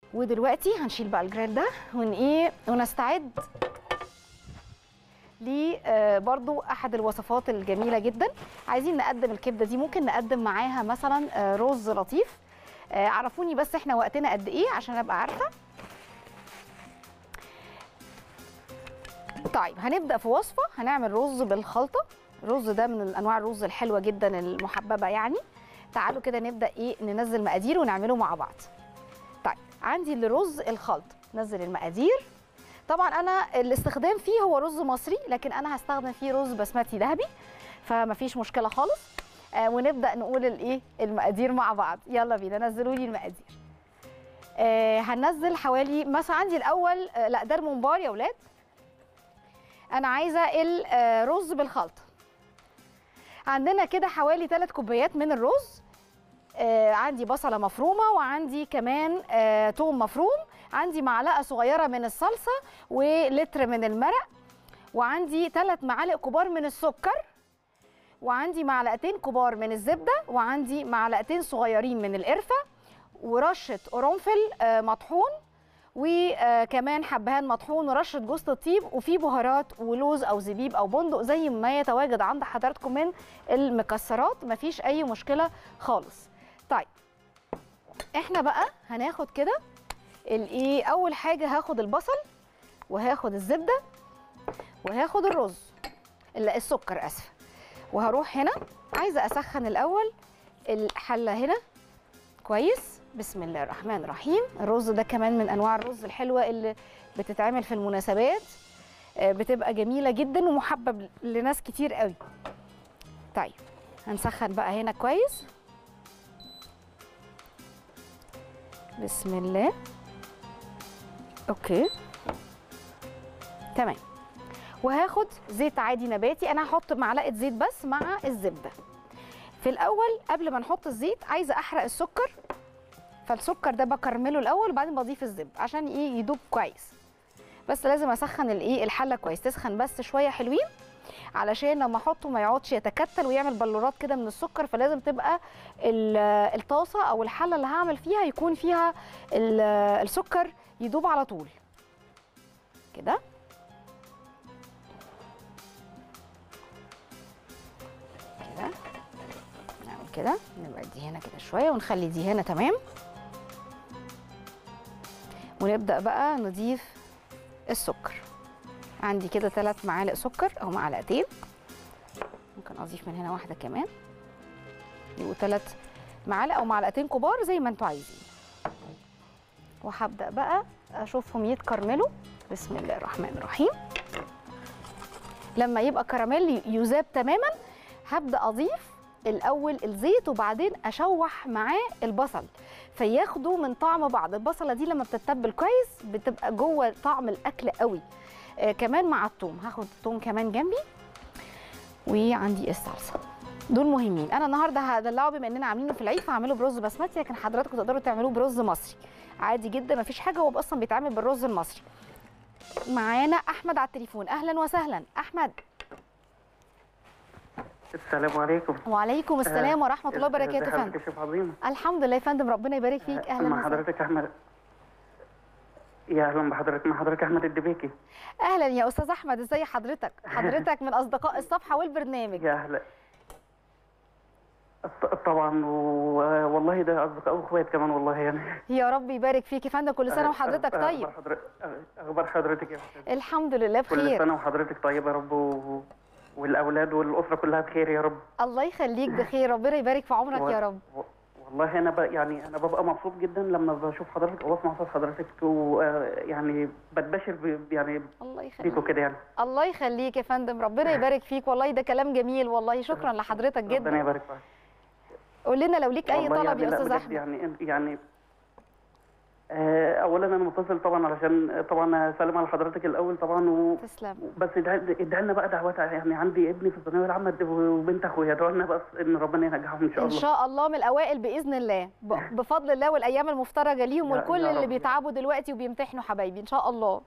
ودلوقتي هنشيل بقى الجريل ده ون ايه ونستعد ل آه، برضو احد الوصفات الجميله جدا عايزين نقدم الكبده دي ممكن نقدم معاها مثلا آه، رز لطيف آه، عرفوني بس احنا وقتنا قد ايه عشان ابقى عارفه طيب هنبدا في وصفه هنعمل رز بالخلطه الرز ده من انواع الرز الحلوه جدا المحببه يعني تعالوا كده نبدا ايه ننزل مقادير ونعمله مع بعض طيب عندي الرز الخلط نزل المقادير طبعا انا الاستخدام فيه هو رز مصري لكن انا هستخدم فيه رز بسمتي ذهبي فمفيش مشكله خالص آه ونبدا نقول الايه المقادير مع بعض يلا بينا نزلوا لي المقادير آه هننزل حوالي مثلا عندي الاول آه لا ده الممبار يا ولاد انا عايزه الرز بالخلطه عندنا كده حوالي 3 كوبايات من الرز آه عندي بصله مفرومه وعندي كمان آه توم مفروم عندي معلقه صغيره من الصلصه ولتر من المرق وعندي 3 معالق كبار من السكر وعندي معلقتين كبار من الزبده وعندي معلقتين صغيرين من القرفه ورشه قرنفل آه مطحون وكمان حبهان مطحون ورشه جوز الطيب وفي بهارات ولوز او زبيب او بندق زي ما يتواجد عند حضراتكم من المكسرات مفيش اي مشكله خالص طيب احنا بقى هناخد كده الايه اول حاجه هاخد البصل وهاخد الزبده وهاخد الرز لا السكر اسفه وهروح هنا عايزه اسخن الاول الحله هنا كويس بسم الله الرحمن الرحيم الرز ده كمان من انواع الرز الحلوه اللي بتتعمل في المناسبات آه، بتبقى جميله جدا ومحبب لناس كتير قوي طيب هنسخن بقى هنا كويس بسم الله اوكي تمام وهاخد زيت عادي نباتي انا هحط معلقه زيت بس مع الزبده في الاول قبل ما نحط الزيت عايزه احرق السكر فالسكر ده بكرمله الاول وبعدين بضيف الزبده عشان ايه يدوب كويس بس لازم اسخن الايه الحله كويس تسخن بس شويه حلوين علشان لما احطه ما يقعدش يتكتل ويعمل بلورات كده من السكر فلازم تبقى ال- الطاسه او الحله اللي هعمل فيها يكون فيها ال- السكر يدوب على طول كده كده نعمل كده نبعد دي هنا كده شويه ونخلي دي هنا تمام ونبدا بقى نضيف السكر عندي كده ثلاث معالق سكر او معلقتين ممكن اضيف من هنا واحده كمان يبقوا ثلاث معالق او معلقتين كبار زي ما انتوا عايزين وهبدا بقى اشوفهم يتكرملوا بسم الله الرحمن الرحيم لما يبقى كراميل يذاب تماما هبدا اضيف الاول الزيت وبعدين اشوح معاه البصل فياخدوا من طعم بعض البصله دي لما بتتبل كويس بتبقى جوه طعم الاكل قوي آه كمان مع الثوم هاخد الثوم كمان جنبي وعندي الصلصه دول مهمين انا النهارده هدلعه بما اننا عاملينه في العيد فهعمله برز بسمتي لكن حضراتكم تقدروا تعملوه برز مصري عادي جدا مفيش حاجه هو اصلا بيتعمل بالرز المصري معانا احمد على التليفون اهلا وسهلا احمد السلام عليكم وعليكم السلام ورحمه الله وبركاته ازي فندم حضرتك يا شيخ عظيم الحمد لله يا فندم ربنا يبارك فيك اهلا مع وسهلا حضرتك احمد يا اهلا بحضرتك مع حضرتك احمد الدبيكي اهلا يا استاذ احمد ازي حضرتك حضرتك من اصدقاء الصفحه والبرنامج يا اهلا ط- طبعا و- والله ده اصدقاء واخوات كمان والله يعني يا رب يبارك فيك يا فندم كل سنه وحضرتك أخبار طيب حضرتك اخبار حضرتك يا أستاذ؟ الحمد لله كل بخير سنه وحضرتك طيبه يا رب و... والاولاد والاسره كلها بخير يا رب الله يخليك بخير ربنا يبارك في عمرك و- يا رب و- والله انا ب... يعني انا ببقى مبسوط جدا لما بشوف حضرتك او اسمع صوت حضرتك ويعني بتبشر ب... يعني الله بيكوا يخليك كده يعني الله يخليك يا فندم ربنا يبارك فيك والله ده كلام جميل والله شكرا لحضرتك ربنا جدا يبارك فيك قول لنا لو ليك اي والله طلب يعني يا لا استاذ بجد احمد يعني يعني آه، اولا انا متصل طبعا علشان طبعا اسلم على حضرتك الاول طبعا و تسلم بس ادعي ادعي لنا بقى دعوات يعني عندي ابني في الثانويه العامه وبنت اخويا ادعوا لنا بس ان ربنا ينجحهم ان شاء ان الله شاء الله من الاوائل باذن الله ب- بفضل الله والايام المفترجه ليهم يا- والكل يا اللي رب. بيتعبوا دلوقتي وبيمتحنوا حبايبي ان شاء الله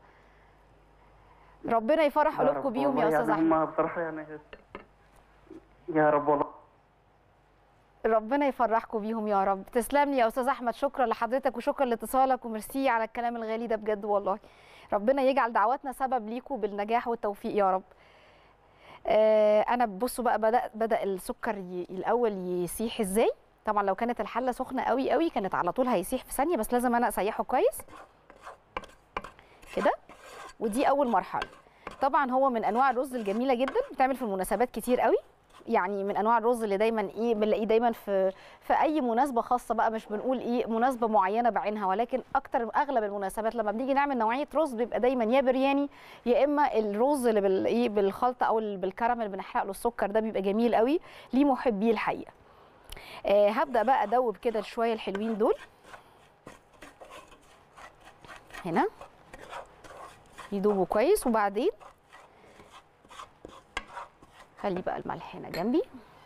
ربنا يفرح يا قلوبكم رب بيهم يا والله استاذ يعني احمد هم بصراحه يعني يا رب والله ربنا يفرحكم بيهم يا رب تسلم لي يا استاذ احمد شكرا لحضرتك وشكرا لاتصالك وميرسي على الكلام الغالي ده بجد والله ربنا يجعل دعواتنا سبب ليكم بالنجاح والتوفيق يا رب آه انا بصوا بقى بدا بدا السكر ي... الاول يسيح ازاي طبعا لو كانت الحله سخنه قوي قوي كانت على طول هيسيح في ثانيه بس لازم انا اسيحه كويس كده ودي اول مرحله طبعا هو من انواع الرز الجميله جدا بتعمل في المناسبات كتير قوي يعني من انواع الرز اللي دايما ايه بنلاقيه دايما في في اي مناسبه خاصه بقى مش بنقول ايه مناسبه معينه بعينها ولكن اكتر اغلب المناسبات لما بنيجي نعمل نوعيه رز بيبقى دايما يا برياني يا اما الرز اللي بال ايه بالخلطه او ال- بالكراميل اللي بنحرق له السكر ده بيبقى جميل قوي ليه محبيه الحقيقه آه هبدا بقى ادوب كده شويه الحلوين دول هنا يدوبوا كويس وبعدين خلي بقى الملح هنا جنبي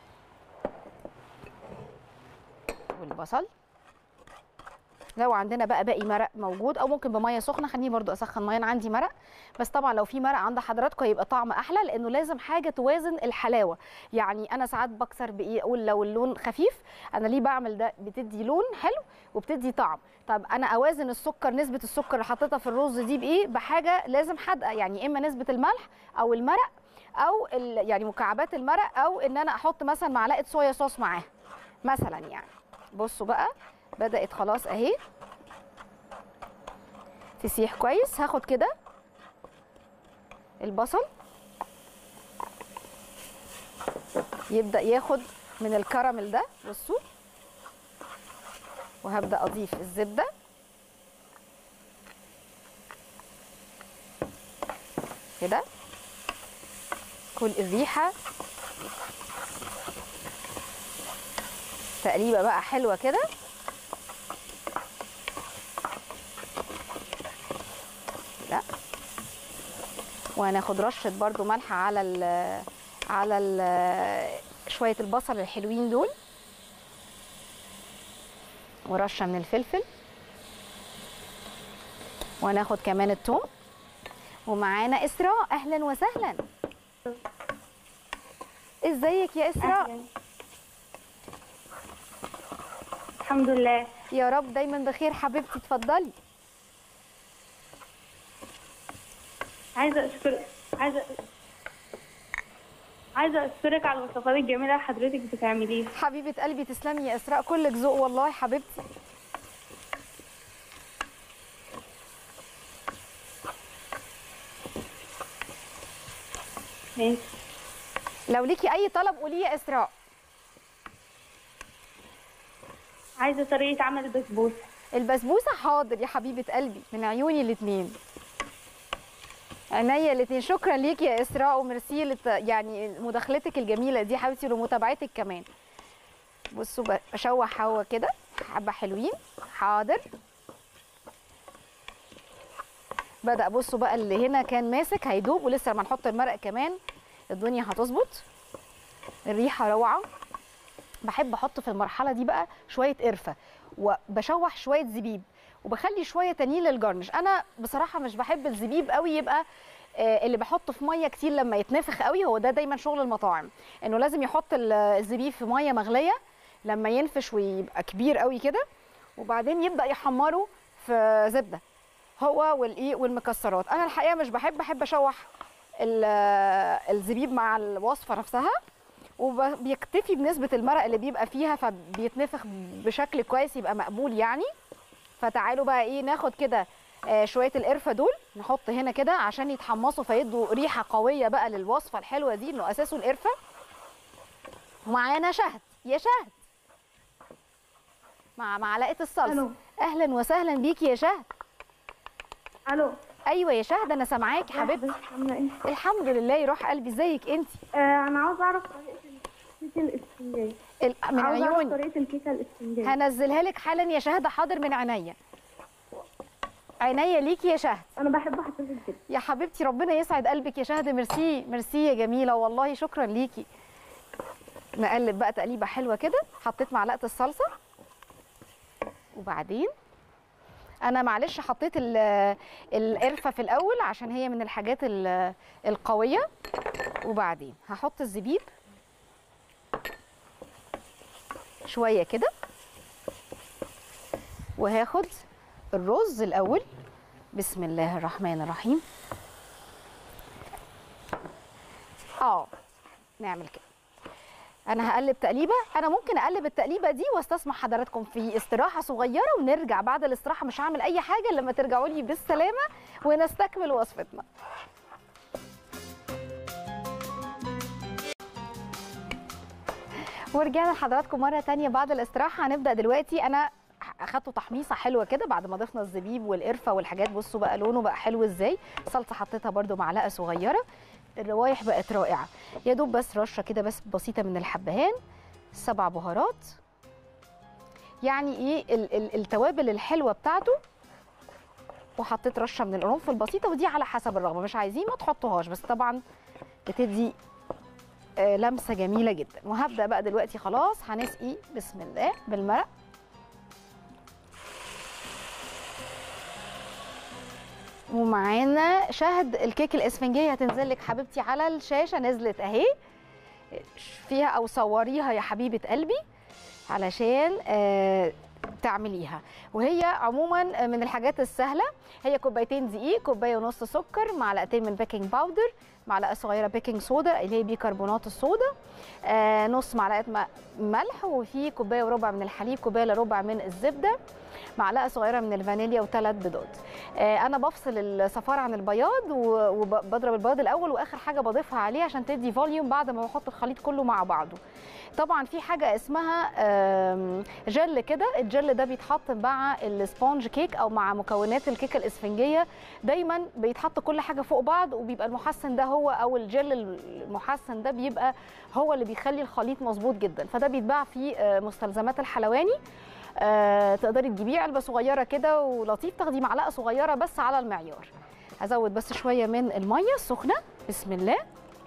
والبصل لو عندنا بقى باقي مرق موجود او ممكن بميه سخنه خليني برضو اسخن ميه انا عندي مرق بس طبعا لو في مرق عند حضراتكم هيبقى طعم احلى لانه لازم حاجه توازن الحلاوه يعني انا ساعات بكسر بايه اقول لو اللون خفيف انا ليه بعمل ده بتدي لون حلو وبتدي طعم طب انا اوازن السكر نسبه السكر اللي حطيتها في الرز دي بايه بحاجه لازم حادقه يعني اما نسبه الملح او المرق او ال- يعني مكعبات المرق او ان انا احط مثلا معلقه صويا صوص معاها مثلا يعني بصوا بقى بدات خلاص اهي تسيح كويس هاخد كده البصل يبدا ياخد من الكراميل ده بصوا وهبدا اضيف الزبده كده كل الريحه تقليبه بقى حلوه كده لا وهناخد رشه برضو ملح على ال على ال شويه البصل الحلوين دول ورشه من الفلفل وهناخد كمان الثوم ومعانا اسراء اهلا وسهلا ازيك يا اسراء أهلاً. الحمد لله يا رب دايما بخير حبيبتي اتفضلي عايزة أشكر عايزة عايزة أشكرك على الوصفات الجميلة اللي حضرتك بتعمليها حبيبه قلبي تسلمي يا اسراء كلك ذوق والله حبيبتي ماشي لو ليكي اي طلب قوليه يا اسراء عايزة طريقة عمل البسبوسة البسبوسه حاضر يا حبيبه قلبي من عيوني الاثنين عينيا الاثنين شكرا ليكي يا اسراء وميرسي لت... يعني مداخلتك الجميله دي حبيبتي ومتابعتك كمان بصوا ب- بشوح هوا كده حبه حلوين حاضر بدا بصوا بقى اللي هنا كان ماسك هيدوب ولسه لما نحط المرق كمان الدنيا هتظبط الريحه روعه بحب احط في المرحله دي بقى شويه قرفه وبشوح شويه زبيب وبخلي شويه تانيين للجرنش انا بصراحه مش بحب الزبيب قوي يبقى آه، اللي بحطه في ميه كتير لما يتنفخ قوي هو ده دايما شغل المطاعم انه لازم يحط ال- الزبيب في ميه مغليه لما ينفش ويبقى كبير قوي كده وبعدين يبدا يحمره في زبده هو والايه والمكسرات انا الحقيقه مش بحب بحب اشوح ال- الزبيب مع الوصفه نفسها وبيكتفي بنسبه المرق اللي بيبقى فيها فبيتنفخ بشكل كويس يبقى مقبول يعني فتعالوا بقى ايه ناخد كده آه، شويه القرفه دول نحط هنا كده عشان يتحمصوا فيدوا ريحه قويه بقى للوصفه الحلوه دي انه اساسه القرفه ومعانا شهد يا شهد مع معلقه الصلصه ألو. اهلا وسهلا بيكي يا شهد ألو ايوه يا شهد انا سامعاكي حبيبتي عاملة إيه؟ الحمد لله يروح قلبي ازيك انت آه أنا عاوزة أعرف طريقة الكيكة الإسفنجية من عاوزة أعرف عيوني طريقة الكيكة الإسفنجية هنزلها لك حالا يا شهد حاضر من عينيا عينيا ليكي يا شهد أنا بحب حضرتك جدا يا حبيبتي ربنا يسعد قلبك يا شهد ميرسي ميرسي يا جميله والله شكرا ليكي نقلب بقى تقليبه حلوه كده حطيت معلقه الصلصه وبعدين انا معلش حطيت ال- القرفه في الاول عشان هي من الحاجات ال- القويه وبعدين هحط الزبيب شويه كده وهاخد الرز الاول بسم الله الرحمن الرحيم اه نعمل كده انا هقلب تقليبه انا ممكن اقلب التقليبه دي واستسمح حضراتكم في استراحه صغيره ونرجع بعد الاستراحه مش هعمل اي حاجه لما ترجعوا لي بالسلامه ونستكمل وصفتنا ورجعنا لحضراتكم مره تانية بعد الاستراحه هنبدا دلوقتي انا اخدته تحميصه حلوه كده بعد ما ضفنا الزبيب والقرفه والحاجات بصوا بقى لونه بقى حلو ازاي صلصه حطيتها برده معلقه صغيره الروايح بقت رائعه يا دوب بس رشه كده بس بسيطه من الحبهان سبع بهارات يعني ايه ال- ال- التوابل الحلوه بتاعته وحطيت رشه من القرنفل بسيطه ودي على حسب الرغبه مش عايزين ما تحطوهاش بس طبعا بتدي آه، لمسه جميله جدا وهبدا بقى دلوقتي خلاص هنسقي بسم الله بالمرق ومعانا شهد الكيك الاسفنجيه هتنزل لك حبيبتي على الشاشه نزلت اهي فيها او صوريها يا حبيبه قلبي علشان آه، تعمليها وهي عموما من الحاجات السهله هي كوبايتين دقيق كوبايه ونص سكر معلقتين من بيكنج باودر معلقه صغيره بيكنج صودا اللي هي بيكربونات الصودا آه، نص معلقه م- ملح وفي كوبايه وربع من الحليب كوبايه الا ربع من الزبده معلقه صغيره من الفانيليا وثلاث بيضات آه، انا بفصل الصفار عن البياض و- وبضرب البياض الاول واخر حاجه بضيفها عليه عشان تدي فوليوم بعد ما بحط الخليط كله مع بعضه طبعا في حاجه اسمها آم، جل كده الجل ده بيتحط مع السبونج كيك او مع مكونات الكيكه الاسفنجيه دايما بيتحط كل حاجه فوق بعض وبيبقى المحسن ده هو او الجل المحسن ده بيبقى هو اللي بيخلي الخليط مظبوط جدا فده بيتباع في آه، مستلزمات الحلواني آه، تقدري تجيبيه علبه صغيره كده ولطيف تاخدي معلقه صغيره بس على المعيار هزود بس شويه من الميه السخنه بسم الله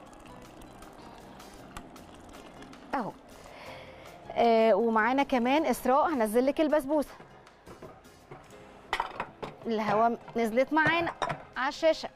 اهو آه ومعانا كمان اسراء هنزل لك البسبوسه الهواء نزلت معانا على الشاشه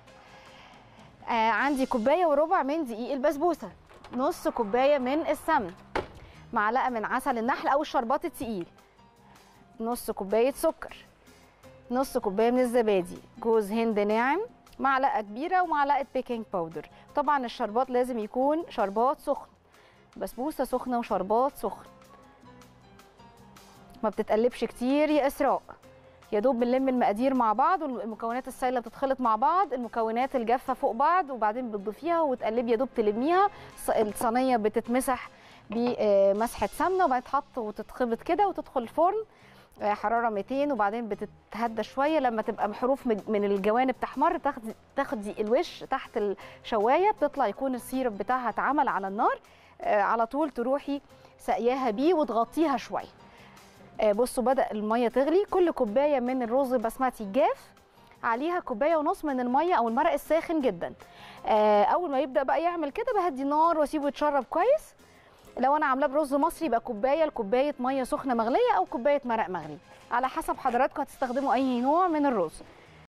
آه عندي كوبايه وربع من دقيق البسبوسه نص كوبايه من السمن معلقه من عسل النحل او الشربات التقيل نص كوبايه سكر نص كوبايه من الزبادي جوز هند ناعم معلقه كبيره ومعلقه بيكنج باودر طبعا الشربات لازم يكون شربات سخن بسبوسه سخنه وشربات سخن ما بتتقلبش كتير يا اسراء يا دوب بنلم المقادير مع بعض والمكونات السائله بتتخلط مع بعض المكونات الجافه فوق بعض وبعدين بتضيفيها وتقلبي يا دوب تلميها الص- الصينيه بتتمسح بمسحه سمنه وبعدين تحط وتتخبط كده وتدخل الفرن آه، حراره 200 وبعدين بتتهدى شويه لما تبقى محروف من من الجوانب تحمر تاخدي تاخدي الوش تحت الشوايه بتطلع يكون السيرب بتاعها اتعمل على النار آه، على طول تروحي سقياها بيه وتغطيها شويه آه، بصوا بدا الميه تغلي كل كوبايه من الرز بسمتي الجاف عليها كوبايه ونص من الميه او المرق الساخن جدا آه، اول ما يبدا بقى يعمل كده بهدي النار واسيبه يتشرب كويس لو انا عاملاه برز مصري يبقى كوبايه لكوبايه ميه سخنه مغليه او كوبايه مرق مغلي على حسب حضراتكم هتستخدموا اي نوع من الرز